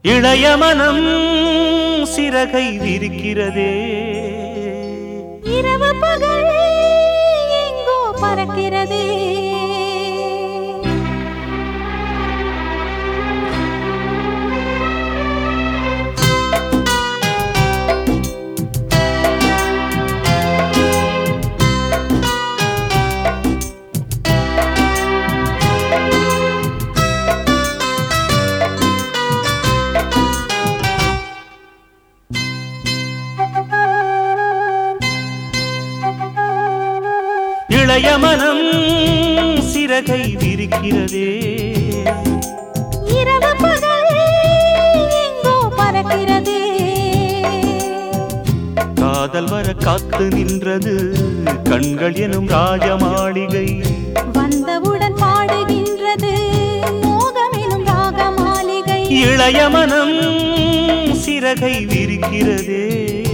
இளைய மனம் சிறகை விரிக்கிறதே இரவு பகல் எங்கோ பறக்கிறதே இளைய மனம் சிறகை விரிக்கிறதே இரவு பகல் எங்கோ பறக்கிறதே காதல் வர காத்து நின்றது கண்கள் எனும் ராஜ மாளிகை வந்தவுடன் பாடுகின்றது மோகம் எனும் ராக மாளிகை இளைய மனம் சிறகை விரிக்கிறதே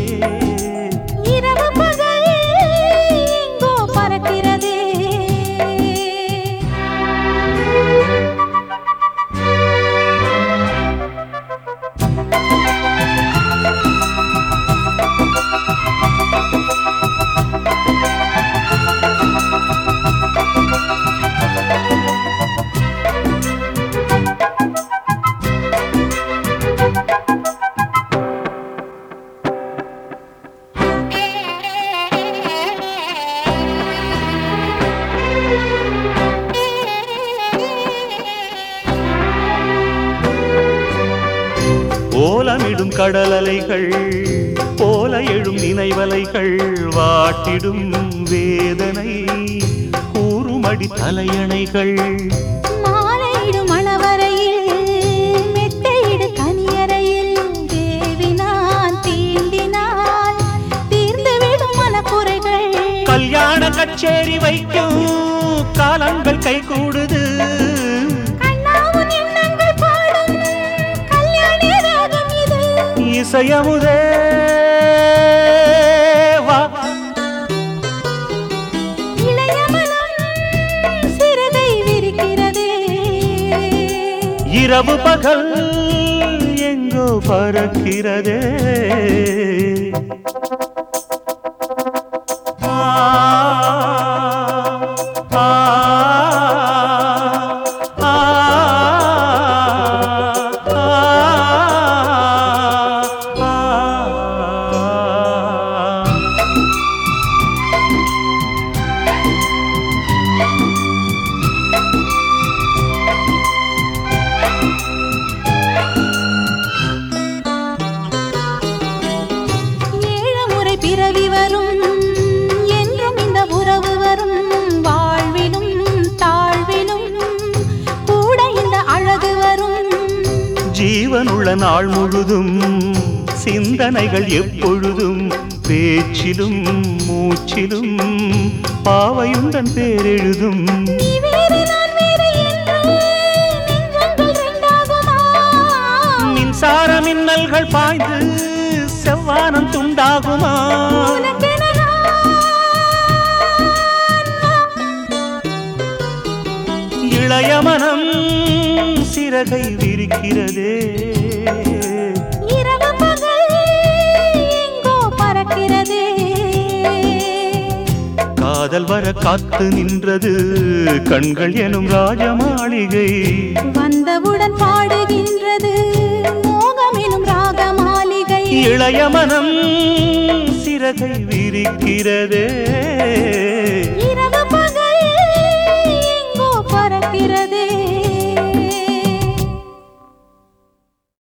இரவு பகல் எங்கோ பறக்கிறதே ஓலமிடும் கடலலைகள் போல எழும் நினைவலைகள் வாட்டிடும் வேதனை கூறுமடி தலையணைகள் மாலையிடும் மணவரையில் மெத்தையிடு கனியறையில் தேவினான் தீண்டினால் தீர்ந்துவிடும் மனக்குறைகள் கல்யாண கச்சேரி வைக்கும் காலங்கள் கை கூடுது கண்ணாவும் எண்ணங்கள் பாடும் கல்யாணி ராகம் இது இசையமுதே வா இளைய மனம் சிறகை விரிக்கிறதே இரவு பகல் எங்கோ பறக்கிறதே ஆ, ஆ, ஆ, ஆ, ஆ. ஏழு முறை பிறவி வரும் என்றும் இந்த உறவு வரும் வாழ்விலும் தாழ்விலும் கூட இந்த அழகு வரும் ஜீவனுள்ள நாள் முழுதும் சிந்தனைகள் எப்பொழுதும் பேச்சிலும் மூச்சிலும் பாவையுடன் பேரெழுதும் நீ வேறு நான் வேறு என்று நெஞ்சங்கள் ரெண்டாகுமா மின்சார மின்னல்கள் பாய்ந்து செவ்வானம் துண்டாகுமா உனக்கென நான் இளைய மனம் சிறகை விரிக்கிறதே இரவு பகல் எங்கோ பறக்கிறதே காதல் வர காத்து நின்றது கண்கள் எனும் ராஜ மாளிகை வந்தவுடன் பாடுகின்றது மோகம் எனும் ராக மாளிகை இளைய மனம் சிறகை விரிக்கிறதே